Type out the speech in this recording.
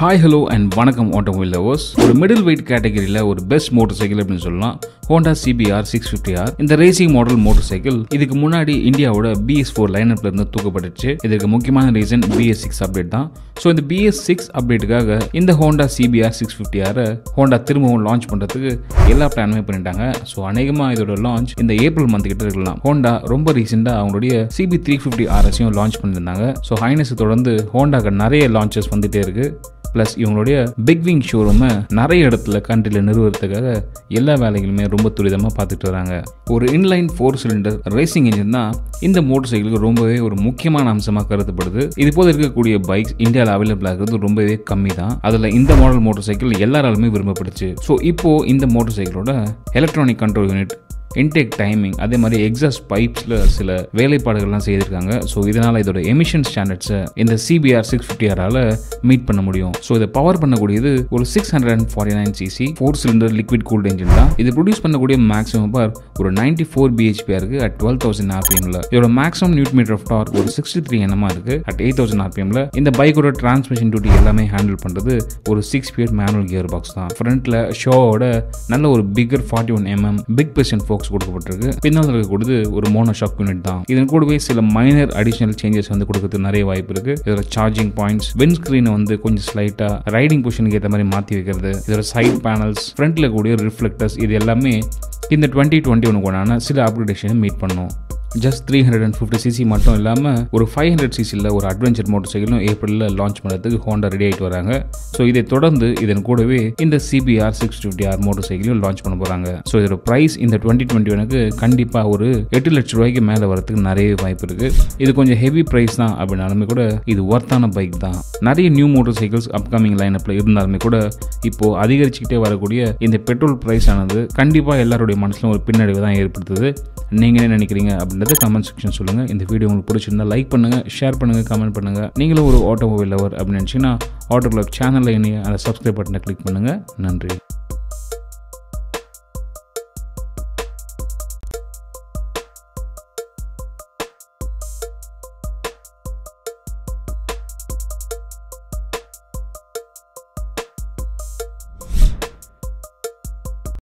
hi hello and வணக்கம் automobile lovers ஒரு middleweight கேட்டகரியில் ஒரு பெஸ்ட் மோட்டர் சைக்கிள் அப்படின்னு சொல்லலாம் Honda CBR six fifty R இந்த ரேசிங் மாடல் மோட்டர் சைக்கிள் இதுக்கு முன்னாடி இந்தியாவோட பிஎஸ் ஃபோர் லைனப்ல இருந்து தூக்கப்பட்டுச்சு இதற்கு முக்கியமான ரீசன் பிஎஸ் சிக்ஸ் அப்டேட் தான் ஸோ இந்த பிஎஸ் சிக்ஸ் அப்டேட்டுக்காக இந்த ஹோண்டா சிபிஆர் சிக்ஸ் ஃபிஃப்டி ஆரை ஹோண்டா திரும்பவும் லான்ச் பண்ணுறதுக்கு எல்லா பிளானுமே பண்ணிட்டாங்க ஸோ அநேகமாக இதோட லான்ச் இந்த ஏப்ரல் மந்த் கிட்ட இருக்கலாம் ஹோண்டா ரொம்ப ரீசெண்டாக அவங்களுடைய சிபி த்ரீ ஃபிஃப்டி ஆர்எஸையும் லான்ச் பண்ணியிருந்தாங்க ஸோ ஹைனஸ் தொடர்ந்து ஹோண்டாக்கு நிறைய லான்ச்சஸ் வந்துட்டே இருக்கு ப்ளஸ் இவங்களுடைய பிக் விங் ஷோரூமை நிறைய இடத்துல கண்ட்ரியில் நிறுவனத்துக்காக எல்லா வேலைகளுமே ரொம்ப துரிதமாக பார்த்துட்டு வராங்க ஒரு inline four cylinder racing engine தான் இந்த மோட்டர் சைக்கிளுக்கு ரொம்பவே ஒரு முக்கியமான அம்சமாக கருதப்படுது இது போல இருக்கக்கூடிய பைக்ஸ் இந்தியாவில் அவைலபிள் ஆகிறது ரொம்பவே கம்மி தான் அதில் இந்த மாடல் மோட்டர் சைக்கிள் எல்லாராலுமே விரும்பப்படுச்சு ஸோ இப்போ இந்த மோட்டர் சைக்கிளோட electronic control unit intake timing அதே மாதிரி எக்ஸாஸ்ட் பைப்ஸில் சில வேலைப்பாடுகள்லாம் செய்திருக்காங்க ஸோ இதனால் இதோட எமிஷன் ஸ்டாண்டர்ட்ஸை இந்த சிபிஆர் சிக்ஸ் ஃபிஃப்டி ஆரால் மீட் பண்ண முடியும் ஸோ இதை பவர் பண்ணக்கூடியது ஒரு six hundred and forty nine CC four cylinder liquid cooled engine தான் இது ப்ரொடியூஸ் பண்ணக்கூடிய மேக்ஸிமம் பவர் ஒரு நைன்டி ஃபோர் பிஹெச்பியா இருக்கு அட் டுவெல் தௌசண்ட் ஆர்பிஎம்ல இதோட maximum newton metre of torque ஒரு சிக்ஸ்டி த்ரீ என்எம்மா இருக்கு அட் எயிட் தௌசண்ட் ஆர்பிஎம்ல இந்த பைக்கோட டிரான்ஸ்மிஷன் டியூட்டி எல்லாமே ஹேண்டில் பண்ணுறது ஒரு six speed manual gearbox தான் ஃப்ரண்ட்ல ஷோவோட நல்ல ஒரு பிகர் forty one mm big person forks கொடுக்கப்பட்டிருக்கு பின்னால் இருக்கக்கூடியது ஒரு மோனோ ஷாக் யூனிட் தான் இதன் கூடவே சில மைனர் அடிஷனல் சேஞ்சஸ் வந்து கொடுக்கறதுக்கு நிறைய வாய்ப்பு இருக்கு இதோட சார்ஜிங் பாயிண்ட்ஸ் வின் ஸ்கிரீனை வந்து கொஞ்சம் ஸ்லைட்டா ரைடிங் பொசிஷனுக்கு ஏற்ற மாதிரி மாற்றி வைக்கிறது இதோட சைட் பேனல்ஸ் ஃப்ரண்ட்ல கூடிய ரிஃப்ளெக்டர்ஸ் இது எல்லாமே இந்த டுவெண்ட்டி டுவெண்ட்டி ஒனுக்கான சில அப்கிரேடேஷனை மீட் பண்ணும் just three hundred and fifty CC மட்டும் இல்லாமல் ஒரு ஃபைவ் ஹண்ட்ரட் சிசியில் ஒரு அட்வென்ச்சர் மோட்டர் சைக்கிளும் ஏப்ரலில் லான்ச் பண்ணுறதுக்கு ஹோண்டா ரெடி ஆகிட்டு வராங்க ஸோ இதை தொடர்ந்து இதன் கூடவே இந்த CBR six fifty R motor சைக்கிளையும் லான்ச் பண்ண போகிறாங்க ஸோ இதோட ப்ரைஸ் இந்த டுவெண்ட்டி டுவெண்ட்டி ஒனுக்கு கண்டிப்பாக ஒரு எட்டு லட்ச ரூபாய்க்கு மேலே வரதுக்கு நிறைய வாய்ப்பு இருக்குது இது கொஞ்சம் ஹெவி ப்ரைஸ் தான் அப்படின்னாலுமே கூட இது ஒர்த்தான பைக் தான் நிறைய நியூ மோட்டர் சைக்கிள்ஸ் அப்கமிங் லைனப்பில் இருந்தாலுமே கூட இப்போது அதிகரிச்சுக்கிட்டே வரக்கூடிய இந்த பெட்ரோல் ப்ரைஸ் ஆனது கண்டிப்பாக எல்லாருடைய மனசிலும் ஒரு பின்னடைவு தான் ஏற்படுத்துது நீங்கள் என்ன நினைக்கிறீங்க அப்படின்றத கமெண்ட் செக்ஷன் சொல்லுங்கள் இந்த வீடியோ உங்களுக்கு பிடிச்சிருந்தா லைக் பண்ணுங்கள் ஷேர் பண்ணுங்கள் கமெண்ட் பண்ணுங்கள் நீங்களும் ஒரு ஆட்டோமொபைல் லவர் அப்படின்னு நினச்சிங்கன்னா ஆட்டோ கிளப் சேனலில் இனி அதை சப்ஸ்கிரைப் பட்டனை கிளிக் பண்ணுங்கள் நன்றி